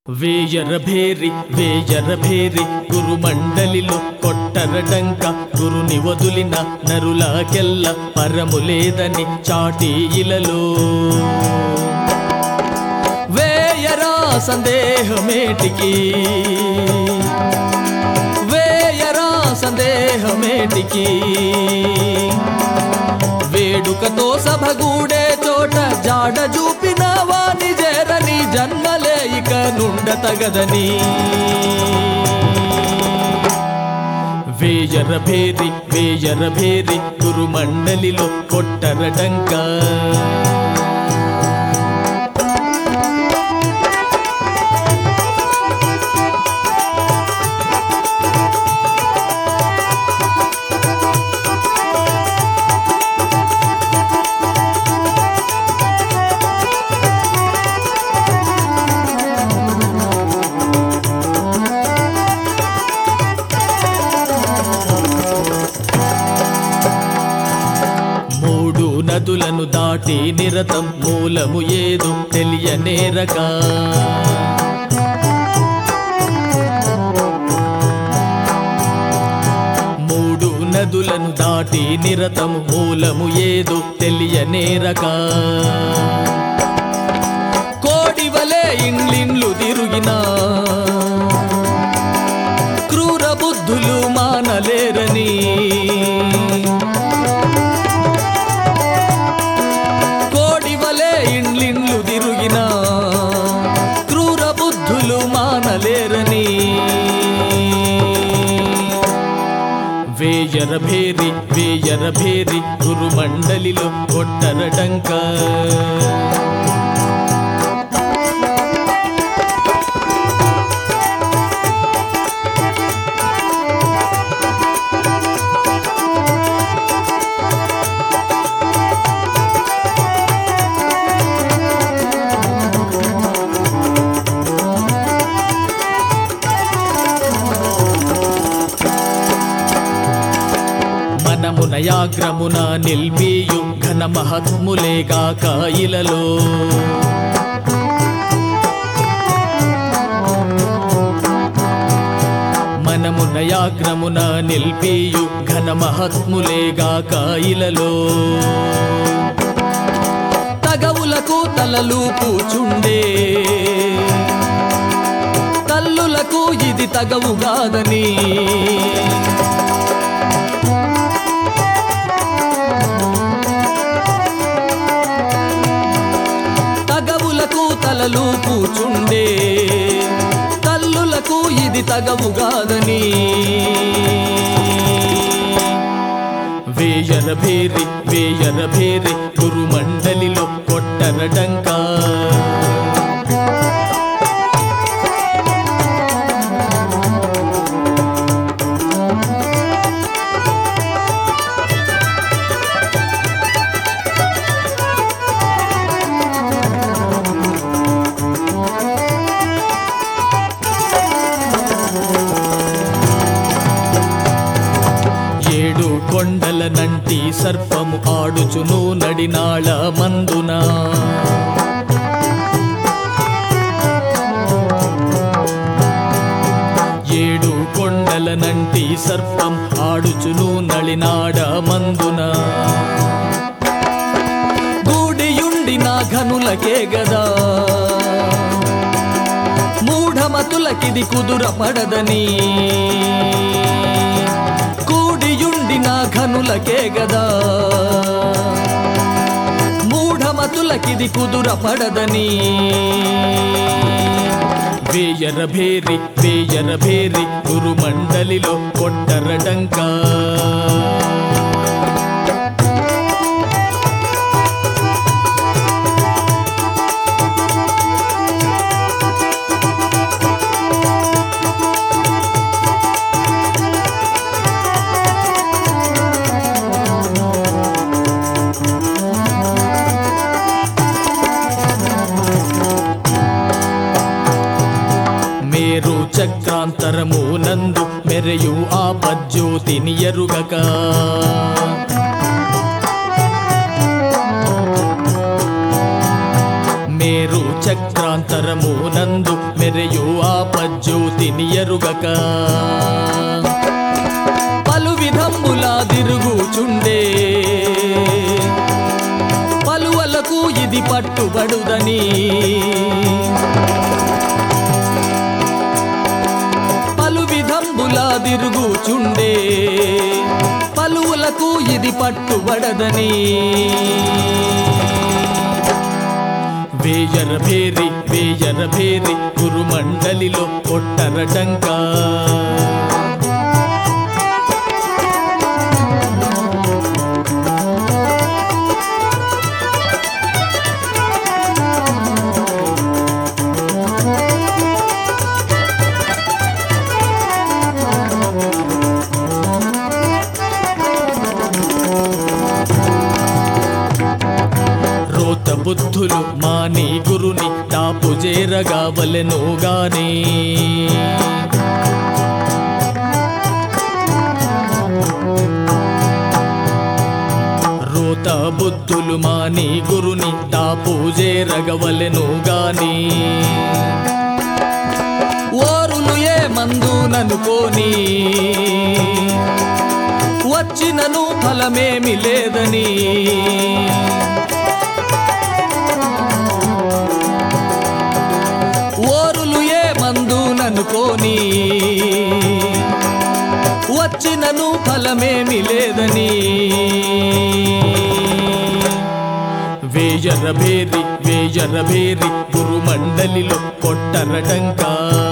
వేయర భేరి వేయర భేరి గురుమండలిలో కొట్టర డంక గురుని వదులిన నరులాకెల్ల పరము లేదని చాటి ఇలలో వేయరా సందేహమేటికి వేయరా సందేహమేటికి వేడుకతో సభగూడే చోట జాడ చూపిన వాని చేరని జన్మలే ఇక నుండ తగదని వేయర భేరి వేయర భేరి గురుమండలిలో కొట్టర డంకా మూడు నదులను దాటి నిరతం మూలము ఏదో తెలియనేరక మూడు నదులను దాటి నిరతము మూలము ఏదో తెలియనేరక కోడివలే ఇండ్లిండ్లు తిరుగినా క్రూర బుద్ధులు మానలేరని కోడివలే ఇండ్లిండ్లు తిరుగిన క్రూర బుద్ధులు మానలేరని వేయర భేరి వేయర భేరి గురుమండలిలో కొట్టర డంకా మనమున యాగ్రమున నిల్మియు ఘన మహత్ములేగాక ఇలలో మనమున యాగ్రమున నిల్పియు ఘన మహత్ములేగాక ఇలలో తగవులకు తలలు పూచుండే తల్లులకు ఇది తగవుగాదని తగవులకు తలలు కూచుండే తల్లులకు ఇది తగవుగాదని వేయర భేరి వేయర భేరి గురుమండలిలో కొట్టర డంకా ఏడు కొండల నంటి సర్పము ఆడుచును నడినాళ మందున ఏడు కొండల నంటి సర్పం ఆడుచును నళినాడ మందున గూడియుండి నా ఘనులకే గదా మూఢమతులకిది కుదుర పడదని కూడియుండి నా ఘనులకే గదా మూఢమతులకిది కుదుర పడదని వేయర భేరి వేయర భేరి గురుమండలిలో కొట్టర డంకా మేరు చక్రాంతరము నందు మెరయు ఆ పజ్యోతిని ఎరుగక మేరు చక్రాంతరము నందు మెరయు ఆపజ్యోతిని ఎరుగక పలు విధంబులా తిరుగుచుండే పలువలకు ఇది పట్టుబడుదని పలు విధంబులా తిరుగుచుండే పలువులకు ఇది పట్టుబడదని వేయర భేరి వేయర భేరి గురుమండలిలో కొట్టరటంకా రోత బుద్ధులు మాని గురుని తాపు చేరగా వలెను గాని రోత బుద్ధులు మాని గురుని తాపు చేరగవలెను గాని ఓరులు ఏ మందుననుకోని వచ్చినను ఫలమేమి లేదని ఓరులు ఏ మందుననుకోని వచ్చినను ఫలమేమి లేదని వేయర భేరి వేయర భేరి గురుమండలిలో కొట్టరటంకా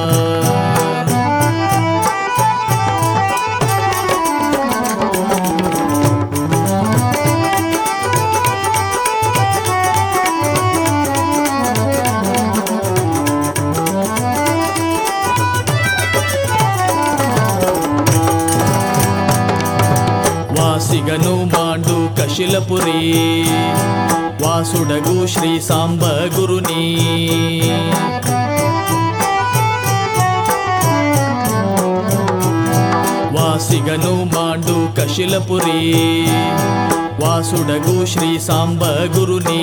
వాసిగను మాండు కశిలపురి వాసుడగు శ్రీ సాంబ గురుని వాసిగను మాండు కశిలపురి వాసుడగు శ్రీ సాంబ గురుని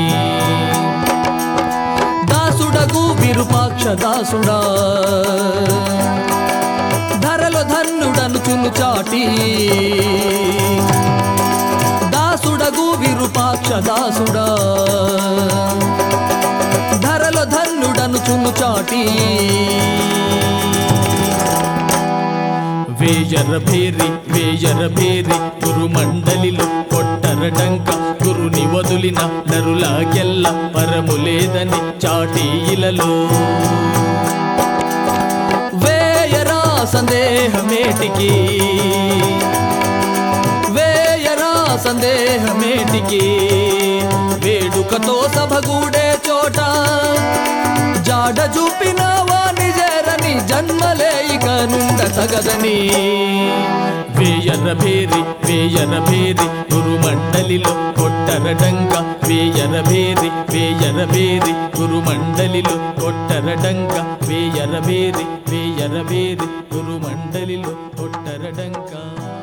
దాసుడగు విరూపాక్ష దాసుడా ధరలో ధన్నుడను చును చాటి దాసుడగు విరూపాక్ష దాసుడా ధరలో ధన్నుడను చును చాటి వేయర భేరి వేయర భేరి గురుమండలిలో కొట్టరటంక గురుని వదులిన నరులాకెల్ల పరము లేదని చాటి ఇలలో వేయరా సందేహమేటికి వేయరా సందేహమేటికి వేడుకతో సభగూడే చోట జాడ చూపిన వాణి చేరని జన్మలే ఇక నుండ తగదని వేయర భేరి వేయర భేరి గురుమండలిలో కొట్టరడంక వేయర భేరి వేయర భేరి గురుమండలిలో కొట్టరడంక వేయర భేరి వేయర భేరి గురుమండలిలో కొట్టరడంక